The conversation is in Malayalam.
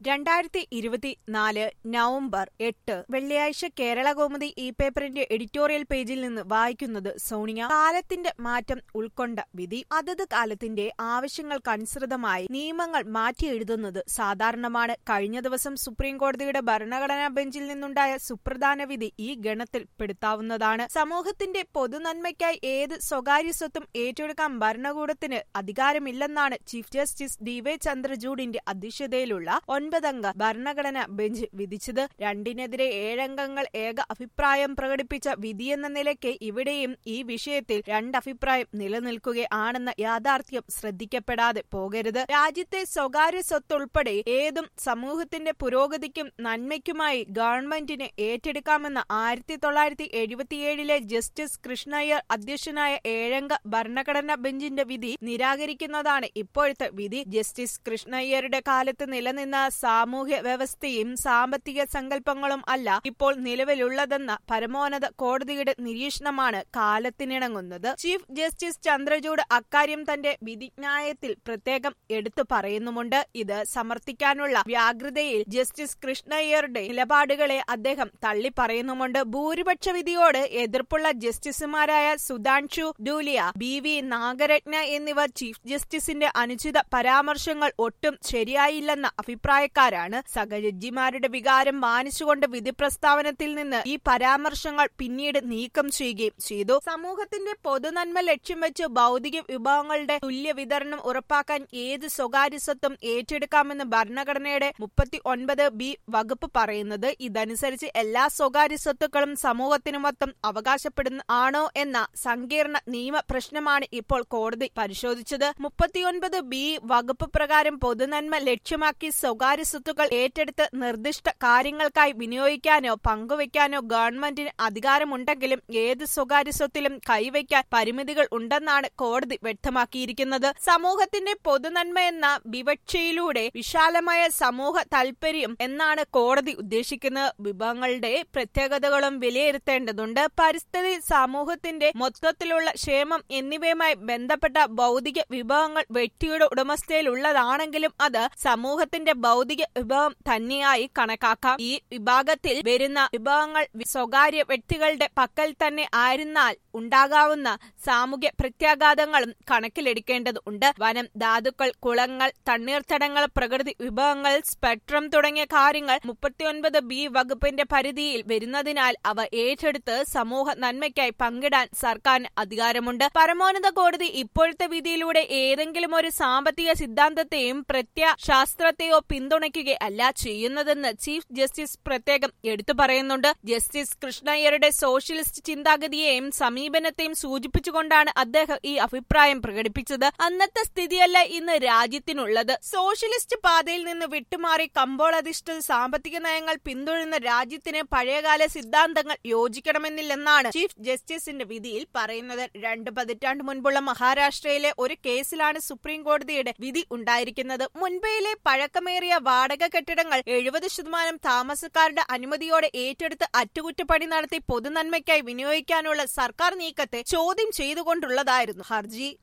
രണ്ടായിരത്തി ഇരുപത്തിനാല് നവംബർ എട്ട് വെള്ളിയാഴ്ച കേരള കൗമുദി ഈ പേപ്പറിന്റെ എഡിറ്റോറിയൽ പേജിൽ നിന്ന് വായിക്കുന്നത് സോണിയ കാലത്തിന്റെ മാറ്റം ഉൾക്കൊണ്ട വിധി അതത് കാലത്തിന്റെ ആവശ്യങ്ങൾക്കനുസൃതമായി നിയമങ്ങൾ മാറ്റിയെഴുതുന്നത് സാധാരണമാണ് കഴിഞ്ഞ ദിവസം സുപ്രീം കോടതിയുടെ ഭരണഘടനാ ബെഞ്ചിൽ നിന്നുണ്ടായ സുപ്രധാന വിധി ഈ ഗണത്തിൽ പെടുത്താവുന്നതാണ് സമൂഹത്തിന്റെ പൊതുനന്മയ്ക്കായി ഏത് സ്വകാര്യ സ്വത്തും ഏറ്റെടുക്കാൻ ഭരണകൂടത്തിന് അധികാരമില്ലെന്നാണ് ചീഫ് ജസ്റ്റിസ് ഡി വൈ ചന്ദ്രചൂഡിന്റെ അധ്യക്ഷതയിലുള്ള ഒൻപതംഗ ഭരണഘടനാ ബെഞ്ച് വിധിച്ചത് രണ്ടിനെതിരെ ഏഴംഗങ്ങൾ ഏക അഭിപ്രായം പ്രകടിപ്പിച്ച വിധിയെന്ന നിലയ്ക്ക് ഇവിടെയും ഈ വിഷയത്തിൽ രണ്ടഭിപ്രായം നിലനിൽക്കുകയാണെന്ന യാഥാർത്ഥ്യം ശ്രദ്ധിക്കപ്പെടാതെ പോകരുത് രാജ്യത്തെ സ്വകാര്യ സ്വത്തുൾപ്പെടെ ഏതും സമൂഹത്തിന്റെ പുരോഗതിക്കും നന്മയ്ക്കുമായി ഗവൺമെന്റിന് ഏറ്റെടുക്കാമെന്ന ആയിരത്തി തൊള്ളായിരത്തി എഴുപത്തിയേഴിലെ ജസ്റ്റിസ് കൃഷ്ണയ്യർ അധ്യക്ഷനായ ഏഴംഗ ഭരണഘടനാ ബെഞ്ചിന്റെ വിധി നിരാകരിക്കുന്നതാണ് ഇപ്പോഴത്തെ വിധി ജസ്റ്റിസ് കൃഷ്ണയ്യരുടെ കാലത്ത് നിലനിന്ന സാമൂഹ്യ വ്യവസ്ഥയും സാമ്പത്തിക സങ്കല്പങ്ങളും അല്ല ഇപ്പോൾ നിലവിലുള്ളതെന്ന പരമോന്നത കോടതിയുടെ നിരീക്ഷണമാണ് കാലത്തിനിണങ്ങുന്നത് ചീഫ് ജസ്റ്റിസ് ചന്ദ്രചൂഡ് അക്കാര്യം തന്റെ വിധിന്യായത്തിൽ പ്രത്യേകം എടുത്തു പറയുന്നുമുണ്ട് ഇത് സമർത്ഥിക്കാനുള്ള വ്യാഗ്രതയിൽ ജസ്റ്റിസ് കൃഷ്ണയ്യരുടെ നിലപാടുകളെ അദ്ദേഹം തള്ളി പറയുന്നുമുണ്ട് ഭൂരിപക്ഷ വിധിയോട് എതിർപ്പുള്ള ജസ്റ്റിസുമാരായ സുധാൻഷു ഡൂലിയ ബി വി നാഗരത്ന എന്നിവർ ചീഫ് ജസ്റ്റിസിന്റെ അനുചിത പരാമർശങ്ങൾ ഒട്ടും ശരിയായില്ലെന്ന അഭിപ്രായക്കാരാണ് സഹജഡ്ജിമാരുടെ വികാരം മാനിച്ചുകൊണ്ട് വിധി പ്രസ്താവനത്തിൽ നിന്ന് ഈ പരാമർശങ്ങൾ പിന്നീട് നീക്കം ചെയ്യുകയും ചെയ്തു സമൂഹത്തിന്റെ പൊതുനന്മ ലക്ഷ്യം വെച്ച് ഭൗതിക വിഭവങ്ങളുടെ തുല്യ വിതരണം ഉറപ്പാക്കാൻ ഏത് സ്വകാര്യ സ്വത്തും ഏറ്റെടുക്കാമെന്ന് ഭരണഘടനയുടെ മുപ്പത്തി ഒൻപത് ബി വകുപ്പ് പറയുന്നത് ഇതനുസരിച്ച് എല്ലാ സ്വകാര്യ സ്വത്തുക്കളും സമൂഹത്തിന് മൊത്തം അവകാശപ്പെടുന്ന ആണോ എന്ന സങ്കീർണ നിയമ പ്രശ്നമാണ് ഇപ്പോൾ കോടതി പരിശോധിച്ചത് മുപ്പത്തിയൊൻപത് ബി വകുപ്പ് പ്രകാരം പൊതുനന്മ ലക്ഷ്യമാക്കി സ്വകാര്യ സ്വത്തുക്കൾ ഏറ്റെടുത്ത് നിർദ്ദിഷ്ട കാര്യങ്ങൾക്കായി വിനിയോഗിക്കാനോ പങ്കുവയ്ക്കാനോ ഗവൺമെന്റിന് അധികാരമുണ്ടെങ്കിലും ഏത് സ്വകാര്യ സ്വത്തിലും കൈവയ്ക്കാൻ പരിമിതികൾ ഉണ്ടെന്നാണ് കോടതി വ്യക്തമാക്കിയിരിക്കുന്നത് സമൂഹത്തിന്റെ പൊതുനന്മ എന്ന വിവക്ഷയിലൂടെ വിശാലമായ സമൂഹ താൽപര്യം എന്നാണ് കോടതി ഉദ്ദേശിക്കുന്നത് വിഭവങ്ങളുടെ പ്രത്യേകതകളും വിലയിരുത്തേണ്ടതുണ്ട് പരിസ്ഥിതി സമൂഹത്തിന്റെ മൊത്തത്തിലുള്ള ക്ഷേമം എന്നിവയുമായി ബന്ധപ്പെട്ട ഭൗതിക വിഭവങ്ങൾ വ്യക്തിയുടെ ഉടമസ്ഥയിലുള്ളതാണെങ്കിലും അത് സമൂഹത്തിന്റെ ഭൗതിക വിഭവം തന്നെയായി കണക്കാക്കാം ഈ വിഭാഗത്തിൽ വരുന്ന വിഭവങ്ങൾ സ്വകാര്യ വ്യക്തികളുടെ പക്കൽ തന്നെ ആയിരുന്നാൽ ഉണ്ടാകാവുന്ന സാമൂഹ്യ പ്രത്യാഘാതങ്ങളും കണക്കിലെടുക്കേണ്ടതുണ്ട് വനം ധാതുക്കൾ കുളങ്ങൾ തണ്ണീർത്തടങ്ങൾ പ്രകൃതി വിഭവങ്ങൾ സ്പെക്ട്രം തുടങ്ങിയ കാര്യങ്ങൾ മുപ്പത്തിയൊൻപത് ബി വകുപ്പിന്റെ പരിധിയിൽ വരുന്നതിനാൽ അവ ഏറ്റെടുത്ത് സമൂഹ നന്മയ്ക്കായി പങ്കിടാൻ സർക്കാരിന് അധികാരമുണ്ട് പരമോന്നത കോടതി ഇപ്പോഴത്തെ വിധിയിലൂടെ ഏതെങ്കിലും ഒരു സാമ്പത്തിക സിദ്ധാന്തത്തെയും പ്രത്യശാസ്ത്രത്തെയോ പിന്തുണയ്ക്കുകയല്ല ചെയ്യുന്നതെന്ന് ചീഫ് ജസ്റ്റിസ് പ്രത്യേകം എടുത്തു പറയുന്നുണ്ട് ജസ്റ്റിസ് കൃഷ്ണയ്യരുടെ സോഷ്യലിസ്റ്റ് ചിന്താഗതിയെയും സമീപനത്തെയും സൂചിപ്പിച്ചുകൊണ്ടാണ് അദ്ദേഹം ഈ അഭിപ്രായം പ്രകടിപ്പിച്ചത് അന്നത്തെ സ്ഥിതിയല്ല ഇന്ന് രാജ്യത്തിനുള്ളത് സോഷ്യലിസ്റ്റ് പാതയിൽ നിന്ന് വിട്ടുമാറി കമ്പോള അധിഷ്ഠിത സാമ്പത്തിക നയങ്ങൾ പിന്തുടരുന്ന രാജ്യത്തിന് പഴയകാല സിദ്ധാന്തങ്ങൾ യോജിക്കണമെന്നില്ലെന്നാണ് ചീഫ് ജസ്റ്റിസിന്റെ വിധിയിൽ പറയുന്നത് രണ്ട് പതിറ്റാണ്ട് മുൻപുള്ള മഹാരാഷ്ട്രയിലെ ഒരു കേസിലാണ് സുപ്രീം കോടതിയുടെ വിധി ഉണ്ടായിരിക്കുന്നത് മുൻപയിലെ പഴക്കമേറിയ വാടക കെട്ടിടങ്ങൾ എഴുപത് ശതമാനം താമസക്കാരുടെ അനുമതിയോടെ ഏറ്റെടുത്ത് അറ്റകുറ്റപ്പണി നടത്തി പൊതുനന്മയ്ക്കായി വിനിയോഗിക്കാനുള്ള സർക്കാർ നീക്കത്തെ ചോദ്യം ചെയ്തുകൊണ്ടുള്ളതായിരുന്നു ഹർജി